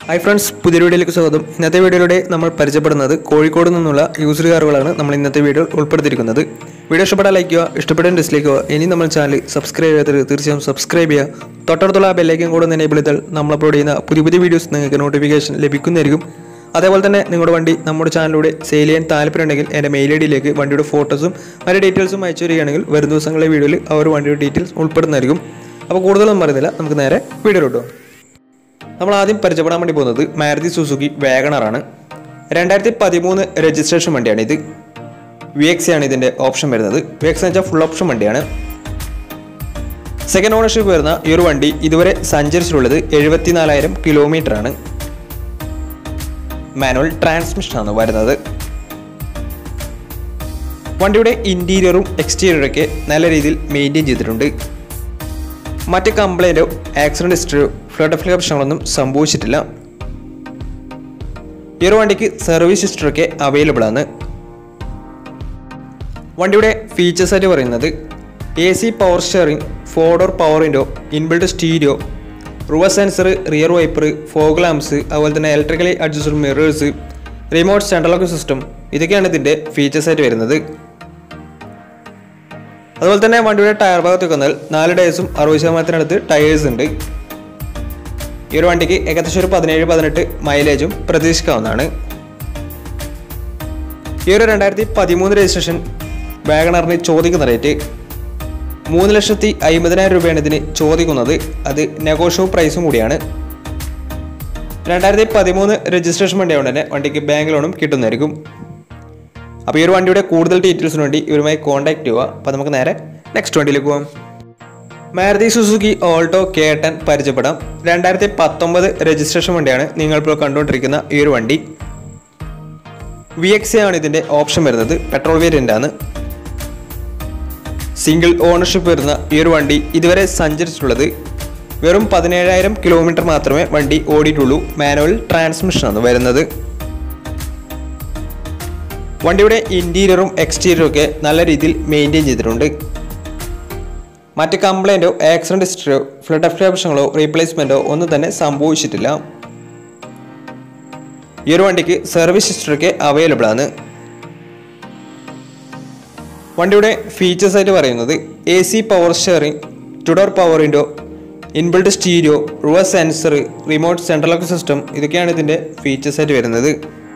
hi friends പുതിയ വീഡിയോയിലേക്ക് സ്വാഗതം ഇന്നത്തെ വീഡിയോയിലൂടെ നമ്മൾ പരിചയപ്പെടുന്നത് കോഴിക്കോട് നിന്നുള്ള യൂസർ കാറുകളാണ് നമ്മൾ ഇന്നത്തെ വീഡിയോ ഉൾപ്പെടുത്തിയിരിക്കുന്നത് വീഡിയോ ഇഷ്ടപ്പെട്ടാൽ ലൈക്ക് ചെയ്യുക ഇഷ്ടപ്പെട്ടാൽ ഡിസ്ലൈക്ക് ചെയ്യുക ഇനി നമ്മൾ ചാനൽ സബ്സ്ക്രൈബ് ചെയ്യാത്തത് തീർച്ചയായും സബ്സ്ക്രൈബ് ചെയ്യുക തൊട്ടടുത്തുള്ള ആ ബെല്ലൈക്കൻ കൂടെ ഒന്ന് എനേബിൾ ചെയ്താൽ നമ്മൾ അപ്ലോഡ് ചെയ്യുന്ന പുതിയ പുതിയ വീഡിയോസ് നിങ്ങൾക്ക് നോട്ടിഫിക്കേഷൻ ലഭിക്കുന്നതായിരിക്കും അതേപോലെ തന്നെ നിങ്ങളുടെ വണ്ടി നമ്മുടെ ചാനലിലൂടെ സെയിൽ ചെയ്യാൻ താല്പര്യമുണ്ടെങ്കിൽ എൻ്റെ മെയിൽ ഐ ഡിയിലേക്ക് വണ്ടിയുടെ ഫോട്ടോസും മറ്റു ഡീറ്റെയിൽസും അയച്ചു തരികയാണെങ്കിൽ വരും ദിവസങ്ങളിലെ വീഡിയോയിൽ ആ ഒരു വണ്ടിയുടെ ഡീറ്റെയിൽസ് ഉൾപ്പെടുന്നതായിരിക്കും അപ്പോൾ കൂടുതലൊന്നും പറയുന്നില്ല നമുക്ക് നേരെ വീഡിയോയിലോട്ടോ നമ്മൾ ആദ്യം പരിചയപ്പെടാൻ വേണ്ടി പോകുന്നത് മാരുതി സുസുക്കി വാഗണറാണ് രണ്ടായിരത്തി പതിമൂന്ന് രജിസ്ട്രേഷൻ വണ്ടിയാണ് ഇത് വി എക്സ് ആണ് ഇതിൻ്റെ ഓപ്ഷൻ വരുന്നത് വി എക്സ് എന്ന് വെച്ചാൽ ഫുൾ ഓപ്ഷൻ വണ്ടിയാണ് സെക്കൻഡ് ഓണർഷിപ്പ് വരുന്ന ഈ ഒരു വണ്ടി ഇതുവരെ സഞ്ചരിച്ചിട്ടുള്ളത് എഴുപത്തിനാലായിരം കിലോമീറ്റർ ആണ് മാനുവൽ ട്രാൻസ്മിഷൻ ആണ് വരുന്നത് വണ്ടിയുടെ ഇൻറ്റീരിയറും എക്സ്റ്റീരിയറും ഒക്കെ നല്ല രീതിയിൽ മെയിൻറ്റെയിൻ ചെയ്തിട്ടുണ്ട് മറ്റ് കംപ്ലൈൻറ്റോ ആക്സിഡൻറ്റ് ഹിസ്റ്ററിയോ ഫ്ലഡ് ഫ്ലഡ് പ്രശ്നങ്ങളൊന്നും സംഭവിച്ചിട്ടില്ല ഈ ഒരു വണ്ടിക്ക് സർവീസ് ഹിസ്റ്ററൊക്കെ അവൈലബിൾ ആണ് വണ്ടിയുടെ ഫീച്ചേഴ്സ് ആയിട്ട് പറയുന്നത് A C power steering four door power window inbuilt stereo reverse sensor rear wiper fog lamps അതുപോലെ തന്നെ electrically adjusted mirrors remote central system ഇതൊക്കെയാണ് ഇതിൻ്റെ ഫീച്ചേഴ്സ് ആയിട്ട് വരുന്നത് അതുപോലെ തന്നെ വണ്ടിയുടെ ടയർ ഭാഗത്ത് വന്നാൽ നാല് ടയേഴ്സും അറുപത് ശതമാനത്തിനടുത്ത് ടയേഴ്സ് ഉണ്ട് ഈ ഒരു വണ്ടിക്ക് ഏകദേശം ഒരു പതിനേഴ് പതിനെട്ട് മൈലേജും പ്രതീക്ഷിക്കാവുന്നതാണ് ഈ ഒരു രണ്ടായിരത്തി പതിമൂന്ന് രജിസ്ട്രേഷൻ വാഗണറിന് ചോദിക്കുന്ന റേറ്റ് മൂന്ന് ലക്ഷത്തി അമ്പതിനായിരം രൂപയാണ് ഇതിന് ചോദിക്കുന്നത് അത് നെഗോഷ്യബിൾ പ്രൈസും കൂടിയാണ് രണ്ടായിരത്തി പതിമൂന്ന് രജിസ്ട്രേഷൻ വണ്ടിയായതുകൊണ്ട് തന്നെ വണ്ടിക്ക് ബാങ്ക് ലോണും കിട്ടുന്നതായിരിക്കും അപ്പോൾ ഈ ഒരു വണ്ടിയുടെ കൂടുതൽ ഡീറ്റെയിൽസിന് വേണ്ടി ഇവരുമായി കോൺടാക്ട് ചെയ്യുക അപ്പോൾ നമുക്ക് നേരെ നെക്സ്റ്റ് വണ്ടിയിലേക്ക് പോകാം Maruti Suzuki Alto K ten പരിചയപ്പെടാം രണ്ടായിരത്തി പത്തൊമ്പത് രജിസ്ട്രേഷൻ വണ്ടിയാണ് നിങ്ങളിപ്പോൾ കണ്ടുകൊണ്ടിരിക്കുന്ന ഈ ഒരു വണ്ടി വി എക്സ് ആണ് ഇതിൻ്റെ ഓപ്ഷൻ വരുന്നത് പെട്രോൾ വേരിയൻ്റ് ആണ് സിംഗിൾ ഓണർഷിപ്പ് വരുന്ന ഈ ഒരു വണ്ടി ഇതുവരെ സഞ്ചരിച്ചിട്ടുള്ളത് വെറും പതിനേഴായിരം കിലോമീറ്റർ മാത്രമേ വണ്ടി ഓടിയിട്ടുള്ളൂ മാനുവൽ ട്രാൻസ്മിഷനാണ് വരുന്നത് വണ്ടിയുടെ ഇൻറ്റീരിയറും എക്സ്റ്റീരിയറും ഒക്കെ നല്ല രീതിയിൽ മെയിൻറ്റെയിൻ ചെയ്തിട്ടുണ്ട് മറ്റ് കംപ്ലൈൻറ്റോ ആക്സിഡൻറ്റ് ഹിസ്റ്ററിയോ ഫ്ലഡ് അഫ്റ്റാപ്ഷങ്ങളോ റീപ്ലേസ്മെൻറ്റോ ഒന്നും തന്നെ സംഭവിച്ചിട്ടില്ല ഈ ഒരു വണ്ടിക്ക് സർവീസ് ഹിസ്റ്ററിയൊക്കെ അവൈലബിൾ ആണ് വണ്ടിയുടെ ഫീച്ചേഴ്സ് ആയിട്ട് പറയുന്നത് A C power steering two door power window inbuilt stereo reverse sensor remote central lock system ഇതൊക്കെയാണ് ഇതിൻ്റെ ഫീച്ചേഴ്സ് ആയിട്ട് വരുന്നത്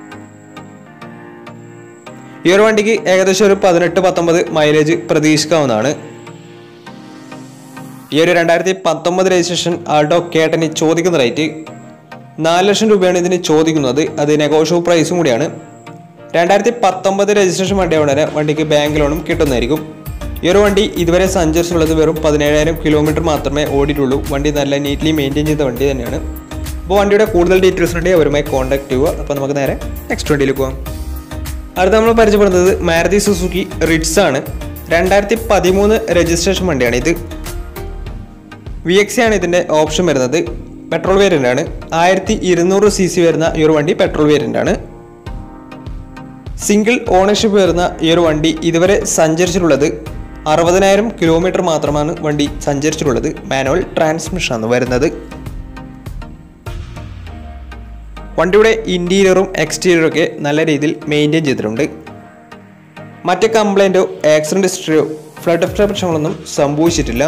ഈ ഒരു വണ്ടിക്ക് ഏകദേശം ഒരു പതിനെട്ട് പത്തൊമ്പത് മൈലേജ് പ്രതീക്ഷിക്കാവുന്നതാണ് ഈ ഒരു രണ്ടായിരത്തി പത്തൊമ്പത് രജിസ്ട്രേഷൻ ആൾട്ടോ കേട്ടന് ചോദിക്കുന്ന റേറ്റ് നാല് ലക്ഷം രൂപയാണ് ഇതിന് ചോദിക്കുന്നത് അത് നെഗോഷ്യബിൾ പ്രൈസും കൂടിയാണ് രണ്ടായിരത്തി പത്തൊമ്പത് രജിസ്ട്രേഷൻ വണ്ടിയാവുന്ന തന്നെ വണ്ടിക്ക് ബാങ്ക് ലോണും കിട്ടുന്നതായിരിക്കും ഈ ഒരു വണ്ടി ഇതുവരെ സഞ്ചരിച്ചുള്ളത് വെറും പതിനേഴായിരം കിലോമീറ്റർ മാത്രമേ ഓടിയിട്ടുള്ളൂ വണ്ടി നല്ല നീറ്റ്ലി മെയിൻറ്റെയിൻ ചെയ്ത വണ്ടി തന്നെയാണ് അപ്പോൾ വണ്ടിയുടെ കൂടുതൽ ഡീറ്റെയിൽസ് ഉണ്ടെങ്കിൽ അവരുമായി കോൺടാക്ട് ചെയ്യുക അപ്പോൾ നമുക്ക് നേരെ നെക്സ്റ്റ് വണ്ടിയിലേക്ക് പോകാം അടുത്ത നമ്മൾ പരിചയപ്പെടുന്നത് മാരുതി സുസുക്കി റിറ്റ്സ് ആണ് രണ്ടായിരത്തി പതിമൂന്ന് രജിസ്ട്രേഷൻ വണ്ടിയാണ് ഇത് വി എക്സ് ആണ് ഇതിൻ്റെ ഓപ്ഷൻ വരുന്നത് പെട്രോൾ വേരിയൻ്റ് ആണ് ആയിരത്തി ഇരുന്നൂറ് സി സി വരുന്ന ഈ ഒരു വണ്ടി പെട്രോൾ വേരിയൻ്റ് ആണ് സിംഗിൾ ഓണർഷിപ്പ് വരുന്ന ഈ ഒരു വണ്ടി ഇതുവരെ സഞ്ചരിച്ചിട്ടുള്ളത് അറുപതിനായിരം കിലോമീറ്റർ മാത്രമാണ് വണ്ടി സഞ്ചരിച്ചിട്ടുള്ളത് മാനുവൽ ട്രാൻസ്മിഷൻ ആണ് വരുന്നത് വണ്ടിയുടെ ഇൻറ്റീരിയറും എക്സ്റ്റീരിയറും ഒക്കെ നല്ല രീതിയിൽ മെയിൻറ്റെയിൻ ചെയ്തിട്ടുണ്ട് മറ്റ് കംപ്ലൈൻറ്റോ ആക്സിഡൻറ്റ് ഹിസ്റ്ററിയോ ഫ്ലഡ് പ്രശ്നങ്ങളൊന്നും സംഭവിച്ചിട്ടില്ല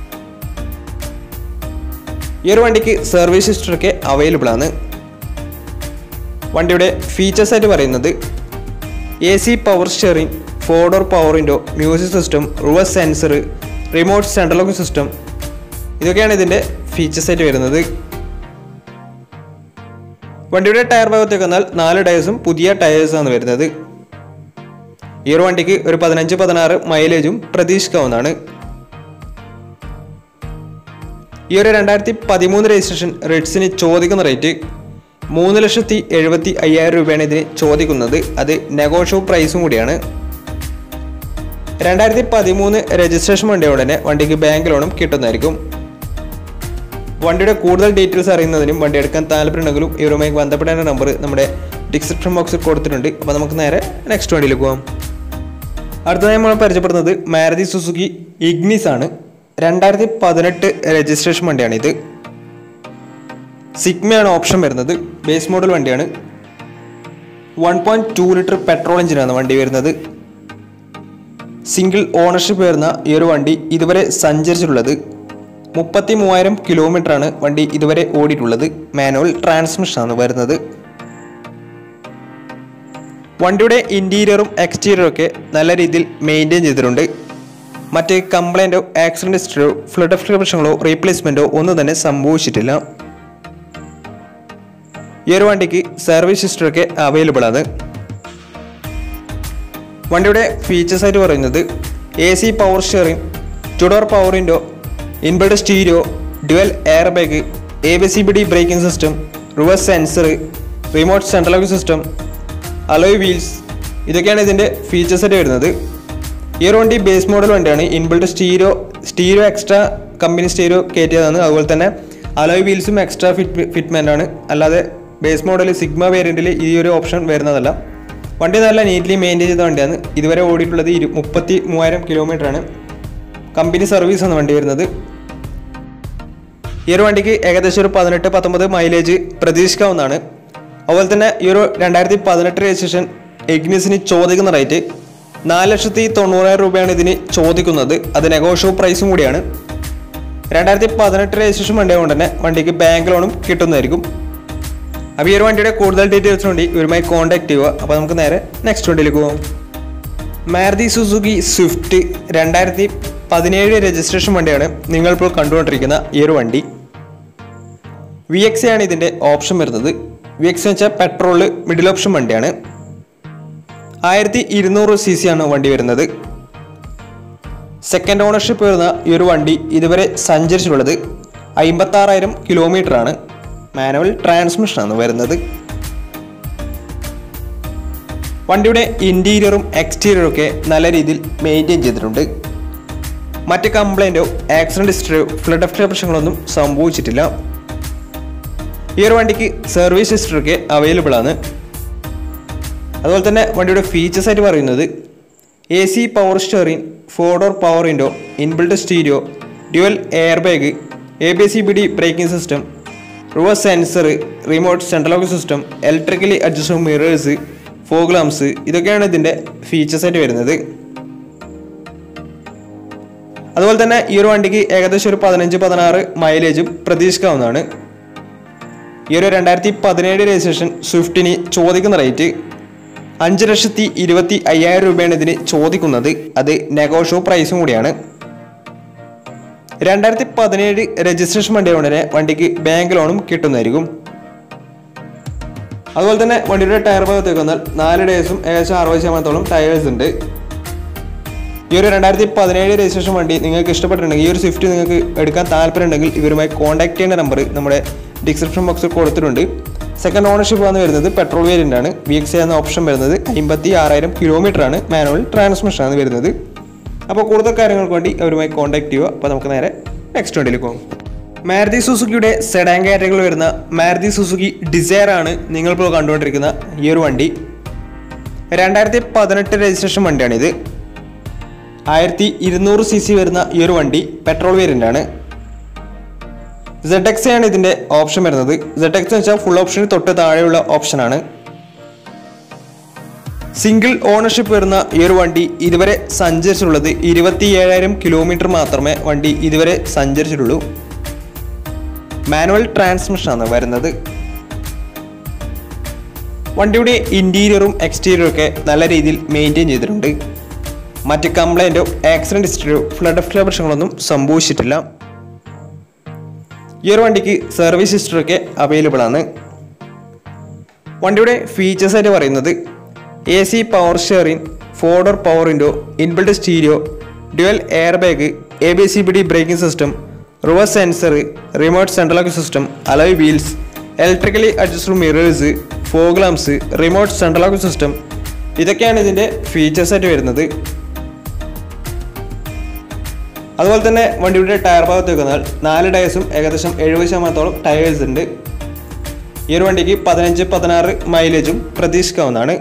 ഈ ഒരു വണ്ടിക്ക് സർവീസ് ഹിസ്റ്ററൊക്കെ അവൈലബിൾ ആണ് വണ്ടിയുടെ ഫീച്ചേഴ്സ് ആയിട്ട് പറയുന്നത് A C power steering four door power window music system reverse sensor remote central locking system ഇതൊക്കെയാണ് ഇതിൻ്റെ ഫീച്ചേഴ്സ് ആയിട്ട് വരുന്നത് വണ്ടിയുടെ ടയർ ഭാഗത്തേക്ക് വന്നാൽ നാല് ടയേഴ്സും പുതിയ ടയേഴ്സാണ് വരുന്നത് ഈ ഒരു വണ്ടിക്ക് ഒരു പതിനഞ്ച് പതിനാറ് മൈലേജും പ്രതീക്ഷിക്കാവുന്നതാണ് ഈ ഒരു രണ്ടായിരത്തി പതിമൂന്ന് രജിസ്ട്രേഷൻ റെഡ്സിന് ചോദിക്കുന്ന റേറ്റ് മൂന്ന് ലക്ഷത്തി എഴുപത്തി അയ്യായിരം രൂപയാണ് ഇതിന് ചോദിക്കുന്നത് അത് നെഗോഷ്യബിൾ പ്രൈസും കൂടിയാണ് രണ്ടായിരത്തി പതിമൂന്ന് രജിസ്ട്രേഷൻ വണ്ടിയ ഉടനെ വണ്ടിക്ക് ബാങ്ക് ലോണും കിട്ടുന്നതായിരിക്കും വണ്ടിയുടെ കൂടുതൽ ഡീറ്റെയിൽസ് അറിയുന്നതിനും വണ്ടി എടുക്കാൻ താല്പര്യമുണ്ടെങ്കിലും ഇവരുമായി ബന്ധപ്പെടേണ്ട നമ്പർ നമ്മുടെ ഡിസ്ക്രിപ്ഷൻ ബോക്സിൽ കൊടുത്തിട്ടുണ്ട് അപ്പോൾ നമുക്ക് നേരെ നെക്സ്റ്റ് വണ്ടിയിലേക്ക് പോകാം അടുത്തതായി നമ്മൾ പരിചയപ്പെടുന്നത് മാരുതി സുസുക്കി ഇഗ്നിസ് ആണ് രണ്ടായിരത്തി പതിനെട്ട് രജിസ്ട്രേഷൻ വണ്ടിയാണ് ഇത് സിഗ്മയാണ് ഓപ്ഷൻ വരുന്നത് ബേസ് മോഡൽ വണ്ടിയാണ് one point two litre petrol എഞ്ചിനാണ് വണ്ടി വരുന്നത് സിംഗിൾ ഓണർഷിപ്പ് വരുന്ന ഈ ഒരു വണ്ടി ഇതുവരെ സഞ്ചരിച്ചിട്ടുള്ളത് മുപ്പത്തി മൂവായിരം കിലോമീറ്ററാണ് വണ്ടി ഇതുവരെ ഓടിയിട്ടുള്ളത് മാനുവൽ ട്രാൻസ്മിഷനാണ് വരുന്നത് വണ്ടിയുടെ ഇൻറ്റീരിയറും എക്സ്റ്റീരിയറും ഒക്കെ നല്ല രീതിയിൽ മെയിൻറ്റെയിൻ ചെയ്തിട്ടുണ്ട് മറ്റ് കംപ്ലൈൻറ്റോ ആക്സിഡൻറ്റ് ഹിസ്റ്ററിയോ ഫ്ലഡ് പ്രശ്നങ്ങളോ റീപ്ലേസ്മെൻറ്റോ ഒന്നും തന്നെ സംഭവിച്ചിട്ടില്ല ഈ ഒരു വണ്ടിക്ക് സർവീസ് ഹിസ്റ്ററൊക്കെ അവൈലബിൾ ആണ് വണ്ടിയുടെ ഫീച്ചേഴ്സ് ആയിട്ട് പറയുന്നത് A C power steering two door power window inbuilt stereo dual air bag A B C B D braking system reverse sensor remote central system alloy wheels ഇതൊക്കെയാണ് ഇതിൻ്റെ ഫീച്ചേഴ്സ് ആയിട്ട് വരുന്നത് ഈ ഒരു വണ്ടി ബേസ് മോഡൽ വണ്ടിയാണ് inbuilt stereo stereo extra company stereo കയറ്റിയതാണ് അതുപോലെ തന്നെ അലോയ് വീൽസും എക്സ്ട്രാ ഫിറ്റ് ഫിറ്റ്മെൻ്റ് ആണ് അല്ലാതെ ബേസ് മോഡൽ സിഗ്മ വേരിയൻറ്റിൽ ഈ ഒരു ഓപ്ഷൻ വരുന്നതല്ല വണ്ടി നല്ല നീറ്റ്ലി മെയിൻറ്റെയിൻ ചെയ്ത വണ്ടിയാണ് ഇതുവരെ ഓടിയിട്ടുള്ളത് ഇരു മുപ്പത്തി മൂവായിരം കിലോമീറ്റർ ആണ് കമ്പനി സർവീസ് ആണ് വണ്ടി വരുന്നത് ഈ ഒരു വണ്ടിക്ക് ഏകദേശം ഒരു പതിനെട്ട് പത്തൊമ്പത് മൈലേജ് പ്രതീക്ഷിക്കാവുന്നതാണ് അതുപോലെ തന്നെ ഈ ഒരു രണ്ടായിരത്തി പതിനെട്ട് രജിസ്ട്രേഷൻ എഗ്നിസിന് ചോദിക്കുന്ന റേറ്റ് നാല് ലക്ഷത്തി തൊണ്ണൂറായിരം രൂപയാണ് ഇതിന് ചോദിക്കുന്നത് അത് നെഗോഷ്യോ പ്രൈസും കൂടിയാണ് രണ്ടായിരത്തി പതിനെട്ട് രജിസ്ട്രേഷൻ വണ്ടി കൊണ്ട് തന്നെ വണ്ടിക്ക് ബാങ്ക് ലോണും കിട്ടുന്നതായിരിക്കും അപ്പോൾ ഈ ഒരു വണ്ടിയുടെ കൂടുതൽ ഡീറ്റെയിൽസ് വേണ്ടി ഇവരുമായി കോൺടാക്ട് ചെയ്യുക അപ്പോൾ നമുക്ക് നേരെ നെക്സ്റ്റ് വണ്ടിയിലേക്ക് പോകാം മാരുതി സുസുക്കി സ്വിഫ്റ്റ് രണ്ടായിരത്തി പതിനേഴ് രജിസ്ട്രേഷൻ വണ്ടിയാണ് നിങ്ങളിപ്പോൾ കണ്ടുകൊണ്ടിരിക്കുന്ന ഈ ഒരു വണ്ടി വി എക്സ് ആണ് ഇതിൻ്റെ ഓപ്ഷൻ വരുന്നത് വി എക്സ് വെച്ചാൽ പെട്രോള് മിഡിൽ ഓപ്ഷൻ വണ്ടിയാണ് ആയിരത്തി ഇരുന്നൂറ് സി സി ആണ് വണ്ടി വരുന്നത് സെക്കൻഡ് ഓണർഷിപ്പ് വരുന്ന ഈ ഒരു വണ്ടി ഇതുവരെ സഞ്ചരിച്ചിട്ടുള്ളത് അമ്പത്താറായിരം കിലോമീറ്റർ ആണ് മാനുവൽ ട്രാൻസ്മിഷൻ ആണ് വരുന്നത് വണ്ടിയുടെ ഇൻറ്റീരിയറും എക്സ്റ്റീരിയറും ഒക്കെ നല്ല രീതിയിൽ മെയിൻറ്റെയിൻ ചെയ്തിട്ടുണ്ട് മറ്റ് കംപ്ലൈൻറ്റോ ആക്സിഡൻറ്റ് ഹിസ്റ്ററിയോ ഫ്ലഡ് ഓഫ് പ്രശ്നങ്ങളൊന്നും സംഭവിച്ചിട്ടില്ല ഈ ഒരു വണ്ടിക്ക് സർവീസ് ഹിസ്റ്ററി ഒക്കെ അവൈലബിൾ ആണ് അതുപോലെ തന്നെ വണ്ടിയുടെ ഫീച്ചേഴ്സ് ആയിട്ട് പറയുന്നത് A C power steering four door power window inbuilt stereo dual air bag A B C B D braking system reverse sensor remote central system electrically adjust mirrors fog lamps ഇതൊക്കെയാണ് ഇതിൻ്റെ features ആയിട്ട് വരുന്നത് അതുപോലെ തന്നെ ഈ ഒരു വണ്ടിക്ക് ഏകദേശം ഒരു പതിനഞ്ച് പതിനാറ് മൈലേജും പ്രതീക്ഷിക്കാവുന്നതാണ് ഈ ഒരു രണ്ടായിരത്തി പതിനേഴ് രജിസ്ട്രേഷൻ സ്വിഫ്റ്റിന് ചോദിക്കുന്ന റേറ്റ് അഞ്ച് ലക്ഷത്തി ഇരുപത്തി അയ്യായിരം രൂപയാണ് ഇതിന് ചോദിക്കുന്നത് അത് നെഗോഷോ പ്രൈസും കൂടിയാണ് രണ്ടായിരത്തി പതിനേഴ് രജിസ്ട്രേഷൻ വണ്ടി ഉടനെ വണ്ടിക്ക് ബാങ്ക് ലോണും കിട്ടുന്നതായിരിക്കും അതുപോലെ തന്നെ വണ്ടിയുടെ ടയർ ഭാഗത്തേക്ക് വന്നാൽ നാല് ഡേയ്സും ഏകദേശം അറുപത് ശതമാനത്തോളം ടയേഴ്സ് ഉണ്ട് ഈ ഒരു രണ്ടായിരത്തി പതിനേഴ് രജിസ്ട്രേഷൻ വണ്ടി നിങ്ങൾക്ക് ഇഷ്ടപ്പെട്ടിട്ടുണ്ടെങ്കിൽ ഈ ഒരു സ്വിഫ്റ്റ് നിങ്ങൾക്ക് എടുക്കാൻ താല്പര്യമുണ്ടെങ്കിൽ ഇവരുമായി കോൺടാക്ട് ചെയ്യേണ്ട നമ്പർ നമ്മുടെ ഡിസ്ക്രിപ്ഷൻ ബോക്സിൽ കൊടുത്തിട്ടുണ്ട് സെക്കൻഡ് ഓണർഷിപ്പ് വന്ന് വരുന്നത് പെട്രോൾ വേരിയൻ്റ് ആണ് വി എക്സ് എന്ന ഓപ്ഷൻ വരുന്നത് അമ്പത്തി ആറായിരം കിലോമീറ്റർ ആണ് മാനുവൽ ട്രാൻസ്മിഷൻ ആണ് വരുന്നത് അപ്പോൾ കൂടുതൽ കാര്യങ്ങൾക്ക് വേണ്ടി അവരുമായി കോൺടാക്ട് ചെയ്യുക അപ്പോൾ നമുക്ക് നേരെ നെക്സ്റ്റ് വണ്ടിയിലേക്ക് പോകും മാരുതി സുസുക്കിയുടെ സെഡാൻ കാറ്റഗറിയിൽ വരുന്ന മാരുതി സുസുക്കി ഡിസയർ ആണ് നിങ്ങളിപ്പോൾ കണ്ടുകൊണ്ടിരിക്കുന്ന ഈ ഒരു വണ്ടി രണ്ടായിരത്തി പതിനെട്ട് രജിസ്ട്രേഷൻ വണ്ടിയാണിത് ആയിരത്തി ഇരുന്നൂറ് സി സി വരുന്ന ഈ ഒരു വണ്ടി പെട്രോൾ വേരിയൻ്റ് ആണ് സെഡ് എക്സ് ആണ് ഇതിൻ്റെ ഓപ്ഷൻ വരുന്നത് സെഡ് എക്സ് എന്ന് വെച്ചാൽ ഫുൾ ഓപ്ഷന് തൊട്ട് താഴെയുള്ള ഓപ്ഷനാണ് സിംഗിൾ ഓണർഷിപ്പ് വരുന്ന ഈ ഒരു വണ്ടി ഇതുവരെ സഞ്ചരിച്ചിട്ടുള്ളത് ഇരുപത്തി ഏഴായിരം കിലോമീറ്റർ മാത്രമേ വണ്ടി ഇതുവരെ സഞ്ചരിച്ചിട്ടുള്ളൂ മാനുവൽ ട്രാൻസ്മിഷൻ ആണ് വരുന്നത് വണ്ടിയുടെ ഇൻറ്റീരിയറും എക്സ്റ്റീരിയറും ഒക്കെ നല്ല രീതിയിൽ മെയിൻറ്റെയിൻ ചെയ്തിട്ടുണ്ട് മറ്റ് കംപ്ലൈൻറ്റോ ആക്സിഡൻറ്റ് ഹിസ്റ്ററിയോ ഫ്ലഡ് ഓഫ് പ്രശ്നങ്ങളൊന്നും സംഭവിച്ചിട്ടില്ല ഈ ഒരു വണ്ടിക്ക് സർവീസ് ഹിസ്റ്ററി ഒക്കെ അവൈലബിൾ ആണ് വണ്ടിയുടെ ഫീച്ചേഴ്സ് ആയിട്ട് പറയുന്നത് A C power steering four door power window inbuilt stereo dual air bag A B C B D braking system reverse sensor remote central lock system alloy wheels electrically adjusted mirrors fog lamps remote central lock system ഇതൊക്കെയാണ് ഇതിൻ്റെ features ആയിട്ട് വരുന്നത് അതുപോലെ തന്നെ വണ്ടിയുടെ tyre ഭാഗത്തേക്ക് വന്നാൽ നാല് ടയേഴ്സും ഏകദേശം എഴുപത് ശതമാനത്തോളം ടയേഴ്സ് ഉണ്ട് ഈ ഒരു വണ്ടിക്ക് പതിനഞ്ച് പതിനാറ് മൈലേജും പ്രതീക്ഷിക്കാവുന്നതാണ്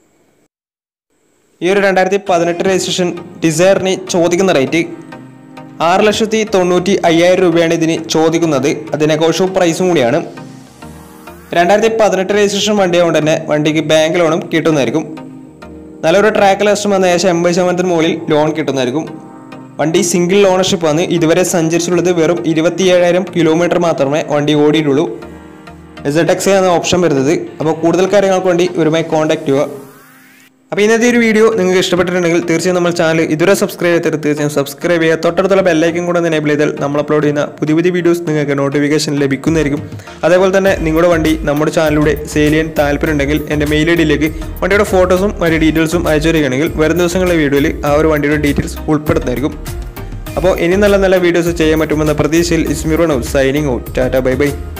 ഈ ഒരു രണ്ടായിരത്തി പതിനെട്ട് രജിസ്ട്രേഷൻ ഡിസയറിന് ചോദിക്കുന്ന റേറ്റ് ആറ് ലക്ഷത്തി തൊണ്ണൂറ്റി അയ്യായിരം രൂപയാണ് ഇതിന് ചോദിക്കുന്നത് അത് നെഗോഷ്യബിൾ പ്രൈസും കൂടിയാണ് രണ്ടായിരത്തി പതിനെട്ട് രജിസ്ട്രേഷൻ വണ്ടിയായതുകൊണ്ട് തന്നെ വണ്ടിക്ക് ബാങ്ക് ലോണും കിട്ടുന്നതായിരിക്കും നല്ലൊരു ട്രാക്ക് ലസ്റ്റം വന്ന ഏകദേശം എൺപത് ശതമാനത്തിന് മുകളിൽ ലോൺ കിട്ടുന്നതായിരിക്കും വണ്ടി സിംഗിൾ ഓണർഷിപ്പ് ആണ് ഇതുവരെ സഞ്ചരിച്ചിട്ടുള്ളത് വെറും ഇരുപത്തിയേഴായിരം കിലോമീറ്റർ മാത്രമേ വണ്ടി ഓടിയിട്ടുള്ളൂ എസ് എക്സ് എന്ന ഓപ്ഷൻ വരുന്നത് അപ്പോൾ കൂടുതൽ കാര്യങ്ങൾക്ക് വേണ്ടി ഒരുമായി കോൺടാക്ട് ചെയ്യുക അപ്പോൾ ഇന്നത്തെ ഒരു വീഡിയോ നിങ്ങൾക്ക് ഇഷ്ടപ്പെട്ടിട്ടുണ്ടെങ്കിൽ തീർച്ചയായും നമ്മൾ ചാനൽ ഇതുവരെ സബ്സ്ക്രൈബ് ചെയ്തിട്ട് തീർച്ചയായും സബ്സ്ക്രൈബ് ചെയ്യുക തൊട്ടടുത്തുള്ള ബെല്ലൈക്കൻ കൂടെ എനേബിൾ ചെയ്താൽ നമ്മൾ അപ്ലോഡ് ചെയ്യുന്ന പുതിയ പുതിയ വീഡിയോസ് നിങ്ങൾക്ക് നോട്ടിഫിക്കേഷൻ ലഭിക്കുന്നതായിരിക്കും അതേപോലെ തന്നെ നിങ്ങളുടെ വണ്ടി നമ്മുടെ ചാനലിലൂടെ സെയിൽ ചെയ്യാൻ താല്പര്യമുണ്ടെങ്കിൽ എൻ്റെ മെയിൽ ഐ ഡിയിലേക്ക് വണ്ടിയുടെ ഫോട്ടോസും മറ്റു ഡീറ്റെയിൽസും അയച്ചു തരികയാണെങ്കിൽ വരും ദിവസങ്ങളിലെ വീഡിയോയിൽ ആ ഒരു വണ്ടിയുടെ ഡീറ്റെയിൽസ് ഉൾപ്പെടുത്തുന്നതായിരിക്കും അപ്പോൾ ഇനി നല്ല നല്ല വീഡിയോസ് ചെയ്യാൻ പറ്റുമെന്ന പ്രതീക്ഷയിൽ ഇസ്മിറോണോ signing out tata bye by